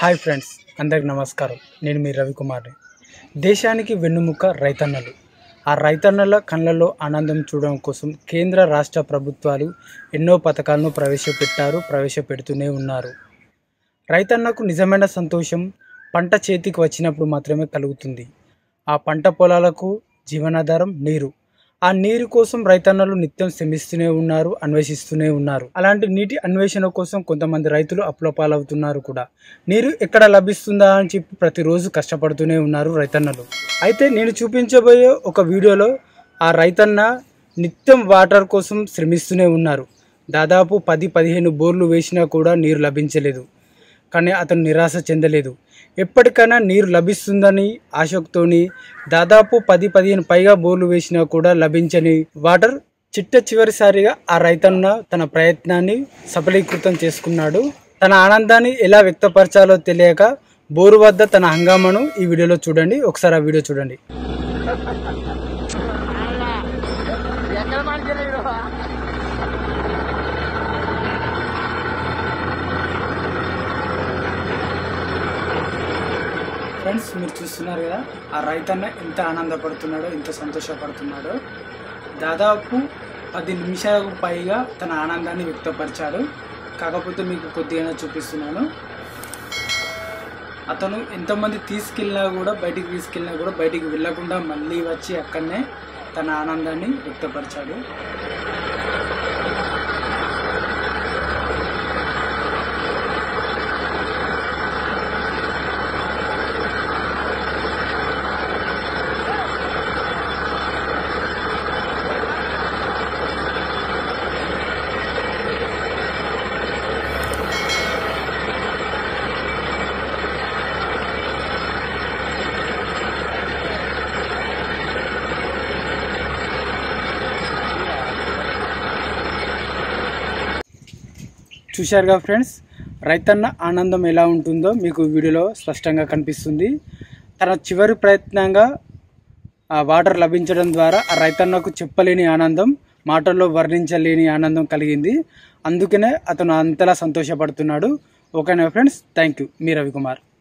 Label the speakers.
Speaker 1: hi friends అందరికి నమస్కారం నేను మీ రవికుమార్ని దేశానికి వెన్నుముక రైతన్నలు ఆ రైతన్నల కళ్ళల్లో ఆనందం చూడడం కోసం కేంద్ర రాష్ట్ర ప్రభుత్వాలు ఎన్నో పథకాలను ప్రవేశపెట్టారు ప్రవేశపెడుతూనే ఉన్నారు రైతన్నకు నిజమైన సంతోషం పంట చేతికి వచ్చినప్పుడు మాత్రమే కలుగుతుంది ఆ పంట పొలాలకు జీవనాధారం నీరు ఆ నీరు కోసం రైతన్నలు నిత్యం శ్రమిస్తూనే ఉన్నారు అన్వేషిస్తూనే ఉన్నారు అలాంటి నీటి అన్వేషణ కోసం కొంతమంది రైతులు అప్లపాలవుతున్నారు కూడా నీరు ఎక్కడ లభిస్తుందా అని చెప్పి ప్రతిరోజు కష్టపడుతూనే ఉన్నారు రైతన్నలు అయితే నేను చూపించబోయే ఒక వీడియోలో ఆ రైతన్న నిత్యం వాటర్ కోసం శ్రమిస్తూనే ఉన్నారు దాదాపు పది పదిహేను బోర్లు వేసినా కూడా నీరు లభించలేదు కానీ అతను నిరాశ చెందలేదు ఎప్పటికైనా నీరు లభిస్తుందని ఆశతోని దాదాపు పది పదిహేను పైగా బోర్లు వేసినా కూడా లభించని వాటర్ చిట్ట చివరిసారిగా ఆ రైతన్న తన ప్రయత్నాన్ని సఫలీకృతం చేసుకున్నాడు తన ఆనందాన్ని ఎలా వ్యక్తపరచాలో తెలియక బోరు వద్ద తన హంగామాను ఈ వీడియోలో చూడండి ఒకసారి ఆ వీడియో చూడండి ఫ్రెండ్స్ మీరు చూస్తున్నారు కదా ఆ రైతన్న ఎంత ఆనందపడుతున్నాడో ఎంత సంతోషపడుతున్నాడో దాదాపు పది నిమిషాలకు పైగా తన ఆనందాన్ని వ్యక్తపరిచాడు కాకపోతే మీకు కొద్దిగా చూపిస్తున్నాను అతను ఎంతమంది తీసుకెళ్ళినా కూడా బయటికి తీసుకెళ్ళినా కూడా బయటికి వెళ్ళకుండా మళ్ళీ వచ్చి అక్కడనే తన ఆనందాన్ని వ్యక్తపరిచాడు చూశారుగా ఫ్రెండ్స్ రైతన్న ఆనందం ఎలా ఉంటుందో మీకు వీడియోలో స్పష్టంగా కనిపిస్తుంది తన చివరి ప్రయత్నంగా ఆ వాటర్ లభించడం ద్వారా ఆ రైతన్నకు చెప్పలేని ఆనందం మాటల్లో వర్ణించలేని ఆనందం కలిగింది అందుకనే అతను అంతలా సంతోషపడుతున్నాడు ఓకేనా ఫ్రెండ్స్ థ్యాంక్ యూ మీ రవికుమార్